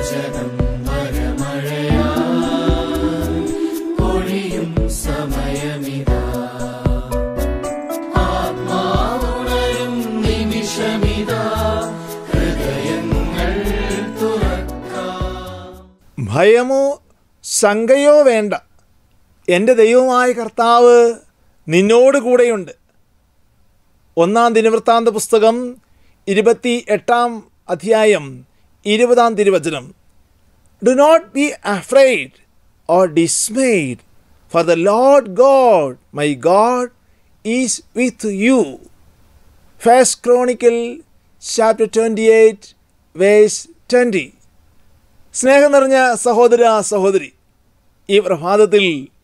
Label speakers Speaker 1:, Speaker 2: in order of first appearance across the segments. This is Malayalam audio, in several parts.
Speaker 1: വചനം വരമഴയാ പൊഴിയും സമയമിതാ ആത്മാവുണരും നിമിഷമിതാ ഹൃദയങ്ങൾ തുറക്കാം
Speaker 2: ഭയമോ ശങ്കയോ വേണ്ട എൻ്റെ ദൈവമായ കർത്താവ് നിന്നോട് കൂടെയുണ്ട് ഒന്നാം ദിനവൃത്താന്ത പുസ്തകം ഇരുപത്തി എട്ടാം അധ്യായം ഇരുപതാം തിരുവചനം do not be afraid or dismayed for the Lord God my God is with you first chronicle chapter twenty eight verse twenty സ്നേഹം നിറഞ്ഞ സഹോദര സഹോദരി ഈ പ്രഭാതത്തിൽ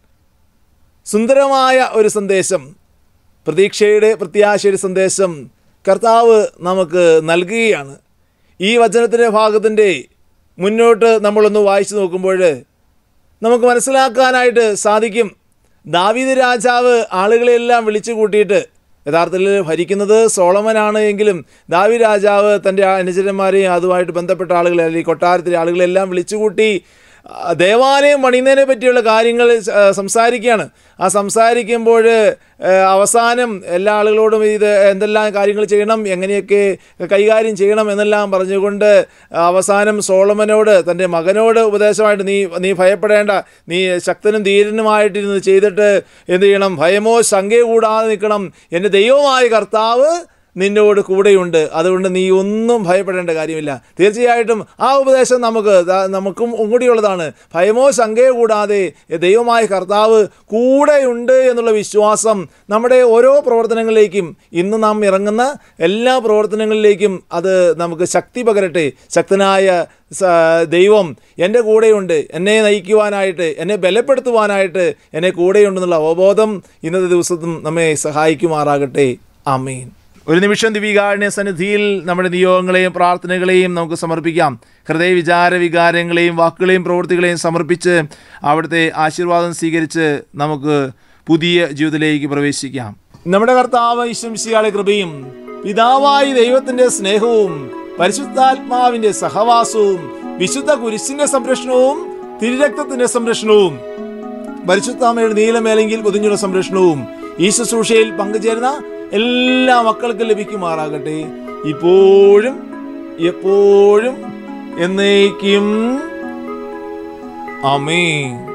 Speaker 2: സുന്ദരമായ ഒരു സന്ദേശം പ്രതീക്ഷയുടെ പ്രത്യാശയുടെ സന്ദേശം കർത്താവ് നമുക്ക് നൽകുകയാണ് ഈ വചനത്തിൻ്റെ ഭാഗത്തിൻ്റെ മുന്നോട്ട് നമ്മളൊന്ന് വായിച്ചു നോക്കുമ്പോൾ നമുക്ക് മനസ്സിലാക്കാനായിട്ട് സാധിക്കും ദാവീദ് രാജാവ് ആളുകളെല്ലാം വിളിച്ചു കൂട്ടിയിട്ട് യഥാർത്ഥത്തിൽ ഭരിക്കുന്നത് സോളമനാണ് എങ്കിലും ദാവി രാജാവ് തൻ്റെ അനുചരന്മാരെയും അതുമായിട്ട് ബന്ധപ്പെട്ട ആളുകളെ അല്ലെങ്കിൽ കൊട്ടാരത്തിലെ ആളുകളെല്ലാം വിളിച്ചുകൂട്ടി ആ, ദേവാലയം പണിയുന്നതിനെ പറ്റിയുള്ള കാര്യങ്ങൾ ആ, സംസാരിക്കുകയാണ് ആ സംസാരിക്കുമ്പോൾ ആ, അവസാനം എല്ലാ ആളുകളോടും ഇത് എന്തെല്ലാം കാര്യങ്ങൾ ചെയ്യണം എങ്ങനെയൊക്കെ കൈകാര്യം ചെയ്യണം എന്നെല്ലാം പറഞ്ഞുകൊണ്ട് അവസാനം സോളമനോട് തൻ്റെ മകനോട് ഉപദേശമായിട്ട് നീ നീ ഭയപ്പെടേണ്ട നീ ശക്തനും ധീരനുമായിട്ട് ഇരുന്ന് ചെയ്തിട്ട് എന്ത് ചെയ്യണം ഭയമോ ശങ്കയോ കൂടാതെ നിൽക്കണം എൻ്റെ ദൈവമായ കർത്താവ് നിന്നോട് കൂടെയുണ്ട് അതുകൊണ്ട് നീ ഒന്നും ഭയപ്പെടേണ്ട കാര്യമില്ല തീർച്ചയായിട്ടും ആ ഉപദേശം നമുക്ക് ദാ- നമുക്കും കൂടിയുള്ളതാണ് ഭയമോ ശങ്കയോ കൂടാതെ ദൈവമായ കർത്താവ് കൂടെയുണ്ട് എന്നുള്ള വിശ്വാസം നമ്മുടെ ഓരോ പ്രവർത്തനങ്ങളിലേക്കും ഇന്ന് നാം ഇറങ്ങുന്ന എല്ലാ പ്രവർത്തനങ്ങളിലേക്കും അത് നമുക്ക് ശക്തി പകരട്ടെ ശക്തനായ സ- ദൈവം എൻ്റെ കൂടെയുണ്ട് എന്നെ നയിക്കുവാനായിട്ട് എന്നെ ബലപ്പെടുത്തുവാനായിട്ട് എന്നെ കൂടെയുണ്ടെന്നുള്ള അവബോധം ഇന്നത്തെ ദിവസത്തും നമ്മെ സഹായിക്കുമാറാകട്ടെ ആമീൻ ഒരു നിമിഷം ദിവികാരുണ്യ സന്നിധിയിൽ നമ്മുടെ നിയോഗങ്ങളെയും പ്രാർത്ഥനകളെയും നമുക്ക് സമർപ്പിക്കാം ഹൃദയ വിചാര വികാരങ്ങളെയും വാക്കുകളെയും പ്രവൃത്തികളെയും സമർപ്പിച്ച് അവിടുത്തെ ആശീർവാദം സ്വീകരിച്ച് നമുക്ക് പുതിയ ജീവിതത്തിലേക്ക് പ്രവേശിക്കാം നമ്മുടെ കർത്താവ് ഈശ്വംശിയാളെ കൃപയും പിതാവായി ദൈവത്തിന്റെ സ്നേഹവും പരിശുദ്ധാത്മാവിന്റെ സഹവാസവും വിശുദ്ധ കുരിശിന്റെ സംരക്ഷണവും തിരുരക്തത്തിന്റെ സംരക്ഷണവും പരിശുദ്ധാമയുടെ നീലമേലെങ്കിൽ പൊതിഞ്ഞുള്ള സംരക്ഷണവും ഈ ശുശ്രൂഷയിൽ പങ്കുചേരുന്ന എല്ലാ മക്കൾക്കും ലഭിക്കുമാറാകട്ടെ ഇപ്പോഴും എപ്പോഴും എന്നേക്കും അമേ